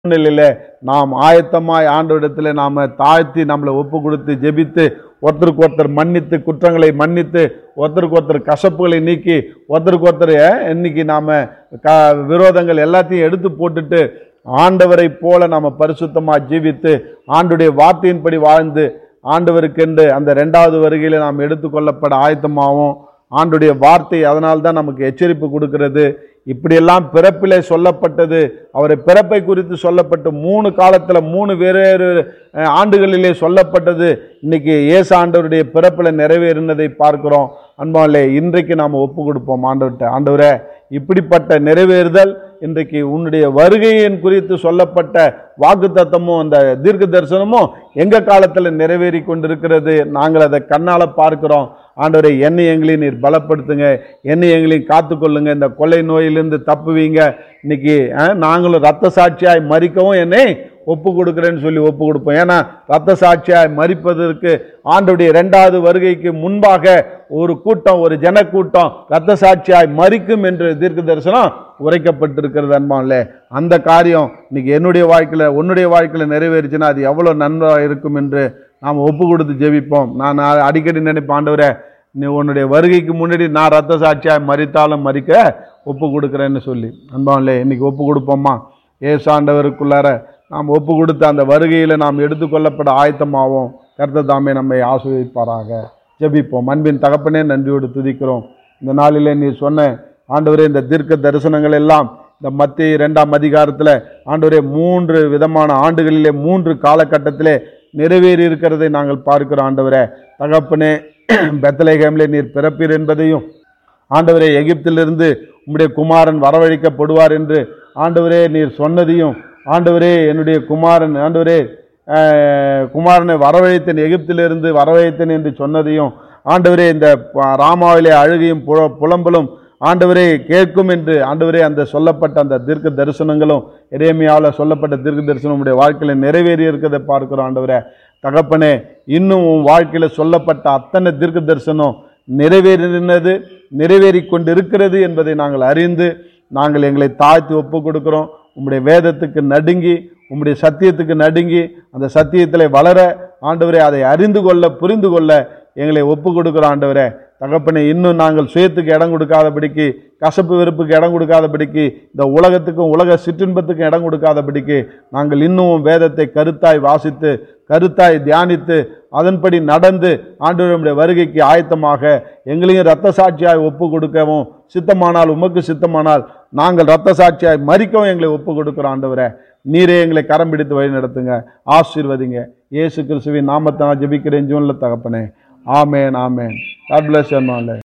சூழ்நிலையில நாம் ஆயத்தமாய் ஆண்டவரிடத்தில் நாம தாழ்த்தி நம்மளை ஒப்பு கொடுத்து ஜெபித்து ஒருத்தருக்கு ஒருத்தர் மன்னித்து குற்றங்களை மன்னித்து ஒருத்தருக்கு ஒருத்தர் கசப்புகளை நீக்கி ஒருத்தருக்கு ஒருத்தர் அஹ், இன்னைக்கு நாம க விரோதங்கள் எல்லாத்தையும் எடுத்து போட்டுட்டு ஆண்டவரை போல நாம பரிசுத்தமா ஜீவித்து ஆண்டுடைய வார்த்தையின்படி வாழ்ந்து ஆண்டவருக்கென்று அந்த ரெண்டாவது வருகையில நாம் எடுத்துக்கொள்ளப்பட ஆயத்தமாவோம் ஆண்டுடைய வார்த்தை அதனால்தான் தான் நமக்கு எச்சரிப்பு கொடுக்கிறது இப்படியெல்லாம் பிறப்பிலே சொல்லப்பட்டது அவரை பிறப்பை குறித்து சொல்லப்பட்டு மூணு காலத்தில் மூணு வேறு ஆண்டுகளிலே சொல்லப்பட்டது இன்னைக்கு இயேசு ஆண்டவருடைய பிறப்பில் நிறைவேறினதை பார்க்கிறோம் அன்பாலே இன்றைக்கு நாம் ஒப்பு கொடுப்போம் ஆண்டவர்கிட்ட ஆண்டவரே இப்படிப்பட்ட நிறைவேறுதல் இன்றைக்கு உன்னுடைய வருகையின் குறித்து சொல்லப்பட்ட வாக்குத்தத்தமும் அந்த தீர்க்க தரிசனமும் எங்க காலத்தில் நிறைவேறி கொண்டிருக்கிறது நாங்கள் அதை கண்ணால பார்க்கிறோம் ஆண்டவரை என்னை எங்களையும் நீர் பலப்படுத்துங்க என்னை எங்களையும் காத்துக்கொள்ளுங்க இந்த கொள்ளை நோயிலிருந்து தப்புவீங்க இன்னைக்கு அஹ், நாங்களும் ரத்த சாட்சியாய் மறிக்கவும் என்னை ஒப்பு கொடுக்குறேன்னு சொல்லி ஒப்பு கொடுப்போம் ஏன்னா ரத்த சாட்சியாய் மறிப்பதற்கு ஆண்டுடைய இரண்டாவது வருகைக்கு முன்பாக ஒரு கூட்டம் ஒரு ஜனக்கூட்டம் ரத்த சாட்சியாய் மறிக்கும் என்று தீர்க்க தரிசனம் உரைக்கப்பட்டிருக்கிறது அன்பான்ல அந்த காரியம் இன்னைக்கு என்னுடைய வாழ்க்கையில் உன்னுடைய வாழ்க்கையில் நிறைவேறுச்சுன்னா அது எவ்வளோ நன்றாக இருக்கும் என்று நாம் ஒப்பு கொடுத்து ஜெபிப்போம் நான் அடிக்கடி நினைப்பேன் ஆண்டவரே நீ உன்னுடைய வருகைக்கு முன்னாடி நான் ரத்த சாட்சியாய் மறித்தாலும் மறிக்க ஒப்பு கொடுக்குறேன்னு சொல்லி அன்பான்லே இன்னைக்கு ஒப்பு கொடுப்போமா ஏசாண்டவருக்குள்ளார நாம் ஒப்பு கொடுத்த அந்த வருகையில் நாம் எடுத்துக்கொள்ளப்பட ஆயத்தமாவோம் கர்த்தர் தாமே நம்மை ஆசிர்வதிப்பாராக ஜெபிப்போம் அன்பின் தகப்பனே நன்றியோடு துதிக்கிறோம் இந்த நாளிலே நீ சொன்ன ஆண்டவரே இந்த தீர்க்க தரிசனங்கள் எல்லாம் இந்த மத்திய இரண்டாம் அதிகாரத்தில் ஆண்டவரே மூன்று விதமான ஆண்டுகளிலே மூன்று காலகட்டத்திலே நிறைவேறி இருக்கிறதை நாங்கள் பார்க்கிறோம் ஆண்டவரே தகப்பனே பெத்தலேகேமிலே நீர் பிறப்பீர் என்பதையும் ஆண்டவரே எகிப்திலிருந்து உம்முடைய குமாரன் வரவழைக்கப்படுவார் என்று ஆண்டவரே நீர் சொன்னதையும் ஆண்டவரே என்னுடைய குமாரன் ஆண்டவரே அஹ், குமாரனை வரவழைத்தேன் எகிப்திலிருந்து வரவழைத்தேன் என்று சொன்னதையும் ஆண்டவரே இந்த ப- ராமாவிலே அழுகையும் புல- புலம்பலும் ஆண்டவரே கேட்கும் என்று ஆண்டவரே அந்த சொல்லப்பட்ட அந்த தீர்க்க தரிசனங்களும் இறைமையால் சொல்லப்பட்ட தீர்க்க தரிசனம் உடைய வாழ்க்கையில் நிறைவேறி இருக்கிறதை பார்க்கிறோம் ஆண்டவரே தகப்பனே இன்னும் உன் வாழ்க்கையில் சொல்லப்பட்ட அத்தனை தீர்க்க தரிசனம் நிறைவேறினது நிறைவேறி கொண்டிருக்கிறது என்பதை நாங்கள் அறிந்து நாங்கள் எங்களை தாழ்த்தி ஒப்பு கொடுக்கிறோம் உம்முடைய வேதத்துக்கு நடுங்கி உம்முடைய சத்தியத்துக்கு நடுங்கி அந்த சத்தியத்தில் வளர ஆண்டவரே அதை அறிந்து கொள்ள புரிந்து கொள்ள எங்களை ஒப்பு கொடுக்கிறோம் ஆண்டவரே தகப்பனே இன்னும் நாங்கள் சுயத்துக்கு இடம் கொடுக்காதபடிக்கு கசப்பு வெறுப்புக்கு இடம் கொடுக்காதபடிக்கு இந்த உலகத்துக்கும் உலக சிற்றின்பத்துக்கும் இடம் கொடுக்காதபடிக்கு நாங்கள் இன்னும் வேதத்தை கருத்தாய் வாசித்து கருத்தாய் தியானித்து அதன்படி நடந்து ஆண்டவருடைய வருகைக்கு ஆயத்தமாக எங்களையும் இரத்த சாட்சியாய் ஒப்பு கொடுக்கவும் சித்தமானால் உமக்கு சித்தமானால் நாங்கள் இரத்த சாட்சியாய் மறிக்கவும் எங்களை ஒப்பு கொடுக்கிறோம் ஆண்டவரே நீரே எங்களை கரம் பிடித்து வழி நடத்துங்க ஆசீர்வதிங்க இயேசு கிறிஸ்துவின் நாமத்தை நான் ஜெபிக்கிறேன் ஜூனில் தகப்பனே ஆமேன் ஆமேன் காட் பிளஸ்